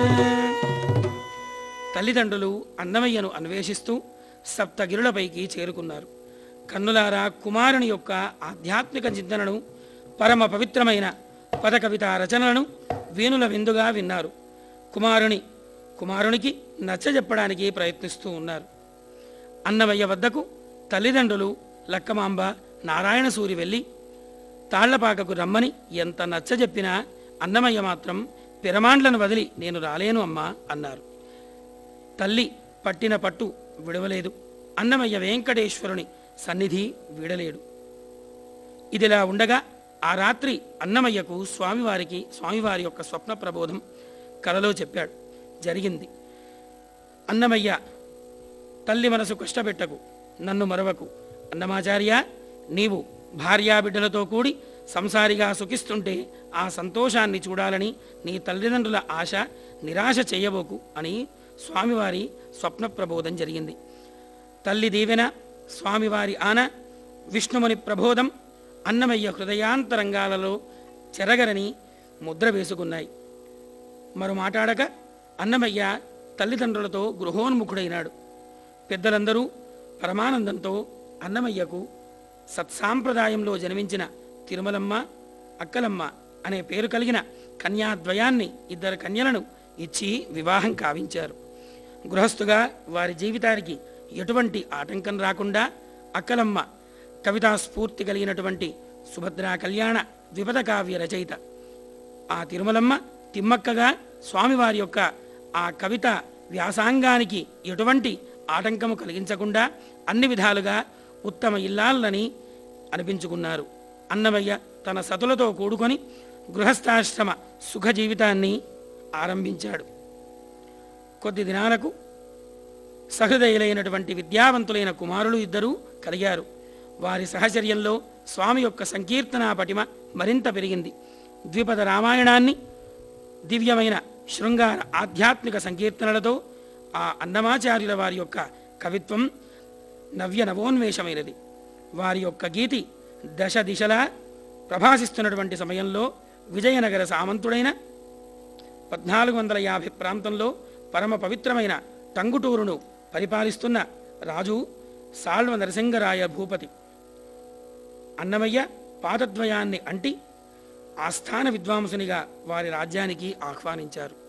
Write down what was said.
తల్లిదండ్రులు అన్నమయ్యను అన్వేషిస్తూ సప్తగిరులపైకి చేరుకున్నారు కన్నులారా కుమారుని యొక్క ఆధ్యాత్మిక చింతనను పరమ పవిత్రమైన పదకవిత రచనలను వేణుల విందుగా విన్నారు కుమారుని కుమారునికి నచ్చజెప్పడానికి ప్రయత్నిస్తూ ఉన్నారు అన్నమయ్య వద్దకు తల్లిదండ్రులు లక్కమాంబ నారాయణ సూరి వెళ్ళి తాళ్లపాకకు రమ్మని ఎంత నచ్చజెప్పినా అన్నమయ్య మాత్రం పిరమాండ్లను వదిలి నేను రాలేను అమ్మా అన్నారు తల్లి పట్టిన పట్టు విడవలేదు అన్నమయ్య వెంకటేశ్వరుని సన్నిధి వీడలేడు ఇదిలా ఉండగా ఆ రాత్రి అన్నమయ్యకు స్వామివారికి స్వామివారి యొక్క స్వప్న ప్రబోధం కలలో చెప్పాడు జరిగింది అన్నమయ్య తల్లి మనసు కష్టపెట్టకు నన్ను మరవకు అన్నమాచార్య నీవు భార్యాబిడ్డలతో కూడి సంసారిగా సుఖిస్తుంటే ఆ సంతోషాన్ని చూడాలని నీ తల్లిదండ్రుల ఆశ నిరాశ చేయబోకు అని స్వామివారి స్వప్న ప్రబోధం జరిగింది తల్లి దీవెన స్వామివారి ఆన విష్ణుముని ప్రబోధం అన్నమయ్య హృదయాంతరంగాలలో చెరగరని ముద్ర వేసుకున్నాయి మరో మాట్లాడక అన్నమయ్య తల్లిదండ్రులతో గృహోన్ముఖుడైనాడు పెద్దలందరూ పరమానందంతో అన్నమయ్యకు సత్సాంప్రదాయంలో జన్మించిన తిరుమలమ్మ అక్కలమ్మ అనే పేరు కలిగిన కన్యాద్వయాన్ని ఇద్దరు కన్యలను ఇచ్చి వివాహం కావించారు గృహస్థుగా వారి జీవితానికి ఎటువంటి ఆటంకం రాకుండా అక్కలమ్మ కవితా స్ఫూర్తి కలిగినటువంటి సుభద్రా కళ్యాణ ద్విపద కావ్య రచయిత ఆ తిరుమలమ్మ తిమ్మక్కగా స్వామివారి యొక్క ఆ కవిత వ్యాసాంగానికి ఎటువంటి ఆటంకము కలిగించకుండా అన్ని విధాలుగా ఉత్తమ ఇల్లాలని అనిపించుకున్నారు అన్నమయ్య తన సతులతో కూడుకొని గృహస్థాశ్రమ సుఖ జీవితాన్ని ఆరంభించాడు కొద్ది దినాలకు సహృదయులైనటువంటి విద్యావంతులైన కుమారులు ఇద్దరూ కలిగారు వారి సహచర్యంలో స్వామి యొక్క సంకీర్తనా పటిమ మరింత పెరిగింది ద్విపద రామాయణాన్ని దివ్యమైన శృంగార ఆధ్యాత్మిక సంకీర్తనలతో ఆ అన్నమాచార్యుల వారి యొక్క కవిత్వం నవ్య నవోన్మేషమైనది వారి యొక్క గీతి దశ దిశలా ప్రభాసిస్తున్నటువంటి సమయంలో విజయనగర సామంతుడైన పద్నాలుగు వందల యాభై ప్రాంతంలో పరమ పవిత్రమైన టంగుటూరును పరిపాలిస్తున్న రాజు సాల్వ నరసింగరాయ భూపతి అన్నమయ్య పాదద్వయాన్ని అంటి ఆస్థాన విద్వాంసునిగా వారి రాజ్యానికి ఆహ్వానించారు